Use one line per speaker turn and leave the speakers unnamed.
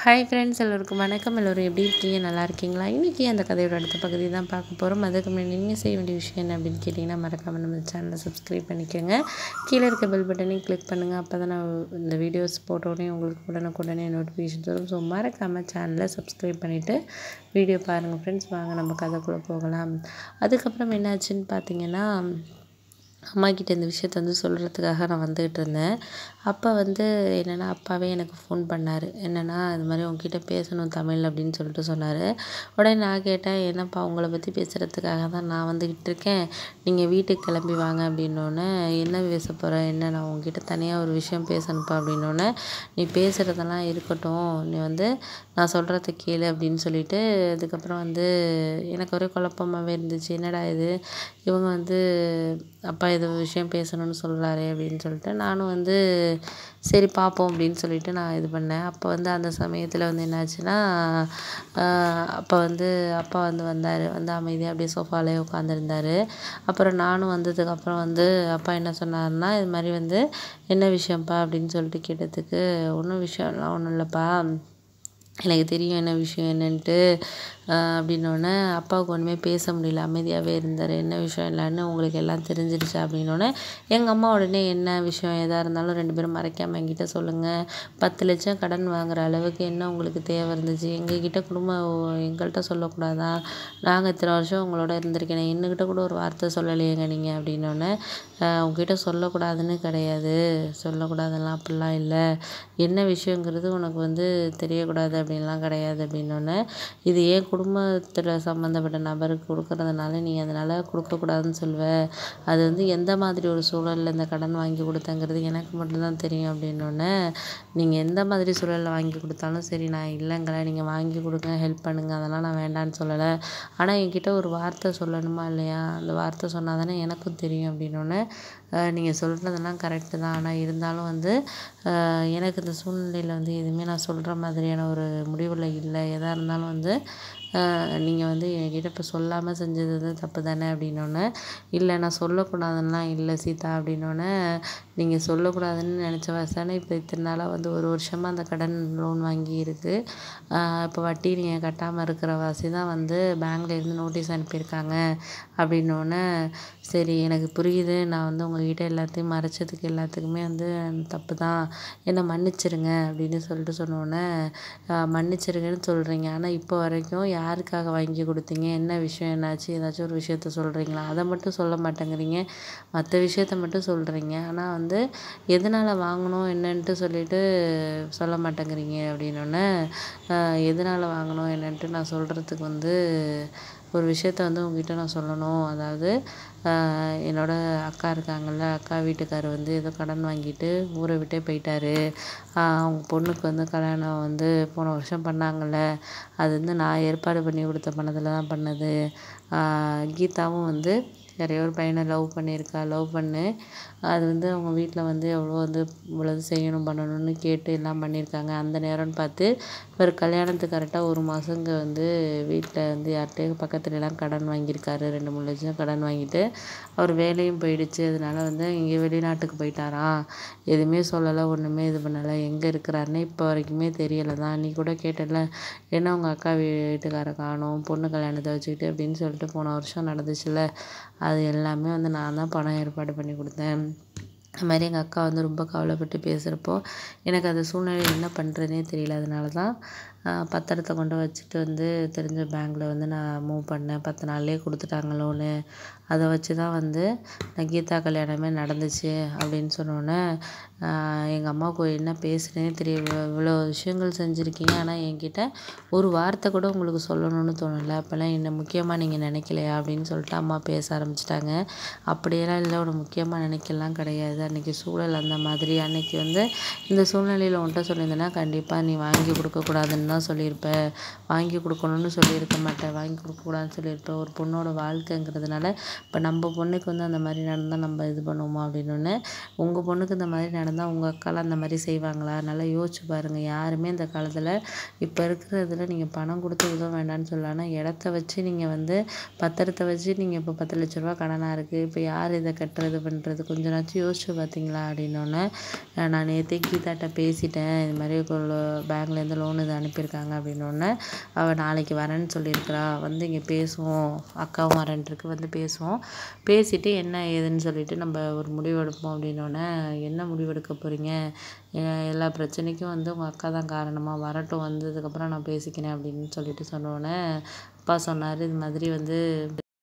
hi friends எல்லோருக்கும் வணக்கம் எல்லோரும் எப்படி இருக்கீங்க நல்லா இருக்கீங்களா இன்றைக்கி அந்த கதையோட அடுத்த பகுதி தான் பார்க்க போகிறோம் அதுக்கு முன்னாடி நீங்கள் செய்ய வேண்டிய விஷயம் என்ன அப்படின்னு கேட்டிங்கன்னா மறக்காமல் நம்ம சேனலை சப்ஸ்கிரைப் பண்ணிக்கோங்க கீழே இருக்க பெல் பட்டனையும் கிளிக் பண்ணுங்கள் அப்போ தான் நான் இந்த வீடியோஸ் போட்டோடனே உங்களுக்கு உடனுக்குடனே நோட்டிஃபிகேஷன் வரும் ஸோ மறக்காமல் சேனலை சப்ஸ்கிரைப் பண்ணிவிட்டு வீடியோ பாருங்கள் ஃப்ரெண்ட்ஸ் வாங்க நம்ம கதைக்குள்ளே போகலாம் அதுக்கப்புறம் என்னாச்சுன்னு பார்த்தீங்கன்னா அம்மா கிட்ட இந்த விஷயத்த வந்து சொல்கிறதுக்காக நான் வந்துக்கிட்டு இருந்தேன் அப்போ வந்து என்னென்னா அப்பாவே எனக்கு ஃபோன் பண்ணார் என்னென்னா இது மாதிரி உங்ககிட்ட பேசணும் தமிழ் அப்படின்னு சொல்லிட்டு சொன்னார் உடனே நான் கேட்டேன் என்னப்பா உங்களை பற்றி பேசுகிறதுக்காக தான் நான் வந்துக்கிட்டு இருக்கேன் நீங்கள் வீட்டுக்கு கிளம்பி வாங்க அப்படின்னோடனே என்ன பேச போகிற என்ன நான் உங்ககிட்ட தனியாக ஒரு விஷயம் பேசணும்ப்பா அப்படின்னோடனே நீ பேசுகிறதெல்லாம் இருக்கட்டும் நீ வந்து நான் சொல்கிறத கேளு அப்படின்னு சொல்லிட்டு அதுக்கப்புறம் வந்து எனக்கு ஒரே குழப்பமாகவே இருந்துச்சு என்னடா இது இவங்க வந்து அப்பா ஏதோ விஷயம் பேசணும்னு சொல்கிறாரே அப்படின்னு சொல்லிட்டு நானும் வந்து சரி பார்ப்போம் அப்படின்னு சொல்லிட்டு நான் இது பண்ணேன் அப்போ வந்து அந்த சமயத்தில் வந்து என்னாச்சுன்னா அப்போ வந்து அப்பா வந்து வந்தார் வந்து அமைதியாக அப்படியே சோஃபாலே உட்காந்துருந்தாரு அப்புறம் நானும் வந்ததுக்கப்புறம் வந்து அப்பா என்ன சொன்னாருன்னா இது மாதிரி வந்து என்ன விஷயம்ப்பா அப்படின்னு சொல்லிட்டு கேட்டதுக்கு ஒன்றும் விஷயம்லாம் ஒன்றும் இல்லைப்பா எனக்கு தெரியும் என்ன விஷயம் என்னன்ட்டு அப்படின்னோடனே அப்பாவுக்கு ஒன்றுமே பேச முடியல அமைதியாகவே இருந்தார் என்ன விஷயம் இல்லைன்னு உங்களுக்கு எல்லாம் தெரிஞ்சிடுச்சு அப்படின்னோடனே எங்கள் அம்மா உடனே என்ன விஷயம் எதாக இருந்தாலும் ரெண்டு பேரும் மறைக்காமல் என்கிட்ட சொல்லுங்கள் பத்து லட்சம் கடன் வாங்குற அளவுக்கு என்ன உங்களுக்கு தேவை இருந்துச்சு எங்ககிட்ட குடும்பம் எங்கள்கிட்ட சொல்லக்கூடாதா நாங்கள் இத்தனை வருஷம் உங்களோட இருந்திருக்கேன் என்கிட்ட கூட ஒரு வார்த்தை சொல்லலையேங்க நீங்கள் அப்படின்னோடனே உங்ககிட்ட சொல்லக்கூடாதுன்னு கிடையாது சொல்லக்கூடாதெல்லாம் அப்படிலாம் இல்லை என்ன விஷயங்கிறது உனக்கு வந்து தெரியக்கூடாது அப்படின்லாம் கிடையாது அப்படின்னோடனே இது ஏன் குடும்பத்தில் சம்மந்தப்பட்ட நபருக்கு கொடுக்கறதுனால நீ அதனால் கொடுக்கக்கூடாதுன்னு சொல்லுவ அது வந்து எந்த மாதிரி ஒரு சூழலில் இந்த கடன் வாங்கி கொடுத்தங்கிறது எனக்கு மட்டும்தான் தெரியும் அப்படின்னோடனே நீங்கள் எந்த மாதிரி சூழலில் வாங்கி கொடுத்தாலும் சரி நான் இல்லைங்களே நீங்கள் வாங்கி கொடுங்க ஹெல்ப் பண்ணுங்கள் அதெல்லாம் நான் வேண்டான்னு சொல்லலை ஆனால் என்கிட்ட ஒரு வார்த்தை சொல்லணுமா இல்லையா அந்த வார்த்தை சொன்னால் தானே எனக்கும் தெரியும் அப்படின்னோடனே நீங்கள் சொல்கிறதெல்லாம் கரெக்டு தான் ஆனால் இருந்தாலும் வந்து எனக்கு இந்த சூழ்நிலையில் வந்து எதுவுமே நான் சொல்கிற மாதிரியான ஒரு முடிவில் இல்லை எதாக இருந்தாலும் வந்து நீங்கள் வந்து என்கிட்ட இப்போ சொல்லாமல் செஞ்சது வந்து தப்பு தானே அப்படின்னோடனே இல்லை நான் சொல்லக்கூடாதுன்னெலாம் இல்லை சீதா அப்படின்னோடனே நீங்கள் சொல்லக்கூடாதுன்னு நினச்ச வாசானே இப்போ இத்தனை நாளாக வந்து ஒரு வருஷமாக அந்த கடன் லோன் வாங்கி இருக்குது இப்போ வட்டி நீங்கள் கட்டாமல் இருக்கிற வாசி தான் வந்து பேங்க்லேருந்து நோட்டீஸ் அனுப்பியிருக்காங்க அப்படின்னோடனே சரி எனக்கு புரியுது நான் வந்து உங்கள்கிட்ட எல்லாத்தையும் மறைச்சதுக்கு எல்லாத்துக்குமே வந்து தப்பு தான் என்னை மன்னிச்சிருங்க அப்படின்னு சொல்லிட்டு சொன்னோடனே மன்னிச்சிருங்கன்னு சொல்கிறீங்க ஆனால் இப்போ வரைக்கும் யாருக்காக வாங்கி கொடுத்தீங்க என்ன விஷயம் என்னாச்சு ஏதாச்சும் ஒரு விஷயத்த சொல்கிறீங்களா அதை மட்டும் சொல்ல மாட்டேங்கிறீங்க மற்ற விஷயத்த மட்டும் சொல்கிறீங்க ஆனால் வந்து எதனால் வாங்கினோம் என்னன்ட்டு சொல்லிட்டு சொல்ல மாட்டேங்கிறீங்க அப்படின்னோடனே எதனால் வாங்கினோம் என்னன்ட்டு நான் சொல்கிறதுக்கு வந்து ஒரு விஷயத்த வந்து உங்ககிட்ட நான் சொல்லணும் அதாவது என்னோடய அக்கா இருக்காங்கள்ல அக்கா வீட்டுக்கார் வந்து ஏதோ கடன் வாங்கிட்டு ஊரை விட்டே போயிட்டாரு அவங்க பொண்ணுக்கு வந்து கல்யாணம் வந்து போன வருஷம் பண்ணாங்கள்ல அது வந்து நான் ஏற்பாடு பண்ணி கொடுத்த பணத்தில் தான் பண்ணது கீதாவும் வந்து யாரையோ ஒரு பையனை லவ் பண்ணியிருக்கா லவ் பண்ணு அது வந்து அவங்க வீட்டில் வந்து எவ்வளோ வந்து இவ்வளவு செய்யணும் பண்ணணும்னு கேட்டு எல்லாம் பண்ணியிருக்காங்க அந்த நேரம்னு பார்த்து இவர் கல்யாணத்துக்கு கரெக்டாக ஒரு மாதங்க வந்து வீட்டில் வந்து யார்கிட்டயும் பக்கத்துலலாம் கடன் வாங்கியிருக்காரு ரெண்டு மூணு லட்சம் கடன் வாங்கிட்டு அவர் வேலையும் போயிடுச்சு அதனால வந்து இங்கே வெளிநாட்டுக்கு போயிட்டாராம் எதுவுமே சொல்லலை ஒன்றுமே இது பண்ணலை எங்கே இருக்கிறாருன்னு இப்போ வரைக்குமே தெரியலை தான் நீ கூட கேட்டல என்ன உங்கள் அக்கா வீட்டுக்கார காணும் பொண்ணு கல்யாணத்தை வச்சுக்கிட்டு அப்படின்னு சொல்லிட்டு போன வருஷம் நடந்துச்சுல்ல அது எல்லாமே வந்து நான் தான் பணம் ஏற்பாடு பண்ணி கொடுத்தேன் அது மாதிரி எங்கள் அக்கா வந்து ரொம்ப கவலைப்பட்டு பேசுகிறப்போ எனக்கு அந்த சூழ்நிலையில் என்ன பண்ணுறதுனே தெரியல அதனால தான் பத்திரத்தை கொண்டு வச்சுட்டு வந்து தெரிஞ்ச பேங்க்கில் வந்து நான் மூவ் பண்ணேன் பத்து நாள்லேயே கொடுத்துட்டாங்க லோனு அதை வச்சு தான் வந்து நான் கீதா கல்யாணமே நடந்துச்சு அப்படின்னு சொன்னோடனே எங்கள் அம்மாவுக்கு என்ன பேசுகிறேனே தெரியல இவ்வளோ விஷயங்கள் செஞ்சுருக்கீங்க ஆனால் என்கிட்ட ஒரு வார்த்தை கூட உங்களுக்கு சொல்லணும்னு தோணலை அப்போல்லாம் என்ன முக்கியமாக நீங்கள் நினைக்கலையா அப்படின்னு சொல்லிட்டு அம்மா பேச ஆரம்பிச்சிட்டாங்க அப்படியெல்லாம் இல்லை உன்னை முக்கியமாக நினைக்கலாம் கிடையாது அன்றைக்கி சூழல் அந்த மாதிரி அன்றைக்கி வந்து இந்த சூழ்நிலையில் உன்கிட்ட சொல்லியிருந்தேன்னா கண்டிப்பாக நீ வாங்கி கொடுக்கக்கூடாதுன்னு தான் சொல்லியிருப்ப வாங்கி கொடுக்கணும்னு சொல்லியிருக்க மாட்டேன் வாங்கி கொடுக்கக்கூடாதுன்னு சொல்லியிருப்ப ஒரு பொண்ணோட வாழ்க்கைங்கிறதுனால இப்போ நம்ம பொண்ணுக்கு வந்து அந்த மாதிரி நடந்தால் நம்ம இது பண்ணுவோமா அப்படின்னோடனே உங்கள் பொண்ணுக்கு இந்த மாதிரி நடந்தால் உங்கள் அக்காலாம் அந்த மாதிரி செய்வாங்களா நல்லா யோசிச்சு பாருங்கள் யாருமே இந்த காலத்தில் இப்போ இருக்கிற இதில் நீங்கள் பணம் கொடுத்து உதவ வேண்டாம்னு சொல்லலாம் ஆனால் இடத்த வச்சு நீங்கள் வந்து பத்திரத்தை வச்சு நீங்கள் இப்போ பத்து லட்ச ரூபா கடனாக இருக்குது இப்போ யார் இதை கட்டுறது பண்ணுறது கொஞ்ச நாச்சும் யோசிச்சு பார்த்தீங்களா அப்படின்னோடனே நான் நேற்றே கீதாட்ட பேசிட்டேன் இது மாதிரி பேங்க்லேருந்து லோன் இது அனுப்பியிருக்காங்க அப்படின்னோடனே அவள் நாளைக்கு வரேன்னு சொல்லியிருக்கிறா வந்து இங்கே பேசுவோம் அக்காவும் வரேன்ட்டுருக்கு வந்து பேசுவோம் பேசிவிட்டு என்ன ஏதுன்னு சொல்லிட்டு நம்ம ஒரு முடிவு எடுப்போம் அப்படின்னோடனே என்ன முடிவு எடுக்க போகிறீங்க எல்லா பிரச்சனைக்கும் வந்து உங்கள் அக்கா தான் காரணமாக வரட்டும் வந்ததுக்கப்புறம் நான் பேசிக்கிறேன் அப்படின்னு சொல்லிட்டு சொன்னோடனே அப்பா சொன்னார் இது மாதிரி வந்து